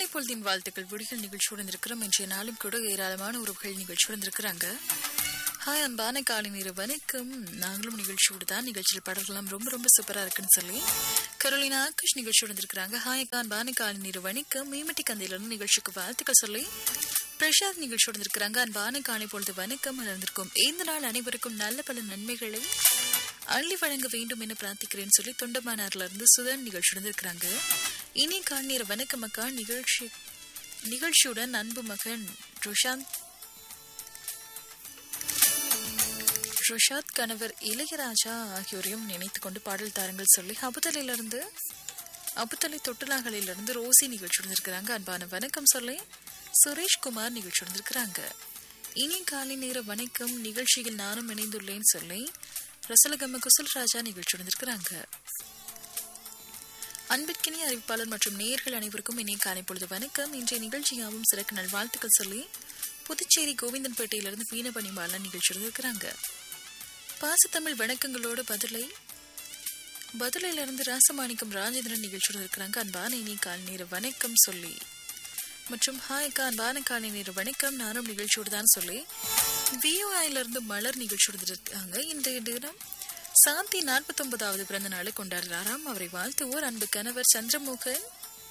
பொழுதின் வாழ்த்துக்கள் விடிகள் நிகழ்ச்சியுடன் இருக்கிறோம் இன்றைய நாளும் கூட ஏராளமான உறவுகள் நிகழ்ச்சியுடன் இருக்கிறாங்க ஹாய் அன்பான காலை நேர வணக்கம் நாங்களும் நிகழ்ச்சியோடு தான் நிகழ்ச்சியில் பாடல்கள்லாம் ரொம்ப ரொம்ப சூப்பரா இருக்குன்னு சொல்லி கரோலினா ஆகாஷ் நிகழ்ச்சியோடு இருக்கிறாங்க ஹாய் அக்கா அன்பான காலை நேர வணக்கம் மீமட்டி கந்தையிலிருந்து நிகழ்ச்சிக்கு வாழ்த்துக்கள் சொல்லி பிரசாத் நிகழ்ச்சியோடு இருக்கிறாங்க அன்பான காலை பொழுது வணக்கம் மலர்ந்திருக்கும் இந்த நாள் அனைவருக்கும் நல்ல பல நன்மைகளை அள்ளி வழங்க வேண்டும் என பிரார்த்திக்கிறேன் சொல்லி தொண்டமானார்ல இருந்து சுதன் நிகழ்ச்சியுடன் இருக்கிறாங்க இனி காணீர் வணக்கம் அக்கா நிகழ்ச்சி நிகழ்ச்சியுடன் அன்பு மகன் ருஷாந்த் ருஷாத் கணவர் இளையராஜா ஆகியோரையும் நினைத்து கொண்டு பாடல் தாருங்கள் சொல்லி அபுதலிலிருந்து அபுதலை தொட்டுலாகலிலிருந்து ரோசி நிகழ்ச்சியுடன் இருக்கிறாங்க அன்பான வணக்கம் சொல்லி சுரேஷ்குமார் நிகழ்ச்சியுடன் இருக்கிறாங்க இனி காலை நேர வணக்கம் நிகழ்ச்சியில் நானும் இணைந்துள்ளேன் சொல்லி ரசலகம்ம குசல் ராஜா நிகழ்ச்சியுடன் இருக்கிறாங்க அன்பிற்கினிய அறிவிப்பாளர் மற்றும் நேயர்கள் அனைவருக்கும் இனிய காலை பொழுது வணக்கம் இன்றைய நிகழ்ச்சியாவும் சிறக்கு நல்வாழ்த்துக்கள் சொல்லி புதுச்சேரி கோவிந்தன்பேட்டையிலிருந்து பீனபணி பாலன் நிகழ்ச்சியுடன் இருக்கிறாங்க பாசத்தமிழ் வணக்கங்களோடு பதிலை பதிலிலிருந்து ராசமாணிக்கம் ராஜேந்திரன் நிகழ்ச்சியுடன் இருக்கிறாங்க அன்பான இனி காலை நேர வணக்கம் சொல்லி மற்றும் ஹாய்க்கா அன்பான காலை நேர வணக்கம் நானும் நிகழ்ச்சியோடு தான் சொல்லி விஓஐல மலர் நிகழ்ச்சியோடு இருக்காங்க இன்றைய தினம் சாந்தி நாற்பத்தி ஒன்பதாவது பிறந்த நாளை கொண்டாடுறாராம் அவரை வாழ்த்துவோர் அன்பு கணவர் சந்திரமோகன்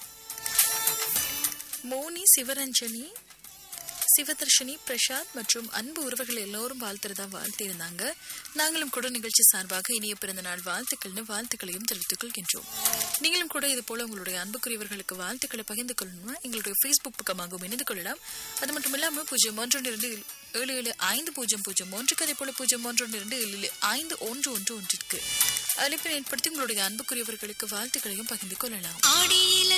மோனி சிவரஞ்சனி சிவதர்ஷினி பிரசாத் மற்றும் அன்பு உறவுகள் எல்லோரும் வாழ்த்துறதா வாழ்த்தியிருந்தாங்க நாங்களும் கூட நிகழ்ச்சி சார்பாக இனிய பிறந்த நாள் வாழ்த்துக்கள்னு வாழ்த்துக்களையும் தெரிவித்துக் கொள்கின்றோம் நீங்களும் கூட இது போல உங்களுடைய அன்புக்குரியவர்களுக்கு வாழ்த்துக்களை பகிர்ந்து கொள்ளணும்னா எங்களுடைய ஃபேஸ்புக் பக்கமாகவும் இணைந்து கொள்ளலாம் அது மட்டும் இல்லாமல் பூஜ்ஜியம் ஒன்று இரண்டு ஏழு ஏழு ஐந்து பூஜ்ஜியம் பூஜ்ஜியம் ஒன்றுக்கு அதே போல பூஜ்ஜியம் ஒன்று இரண்டு ஏழு ஏழு ஐந்து ஒன்று ஒன்று ஒன்றிற்கு அழைப்பினை ஏற்படுத்தி உங்களுடைய அன்புக்குரியவர்களுக்கு வாழ்த்துக்களையும் பகிர்ந்து கொள்ளலாம் ஆடியில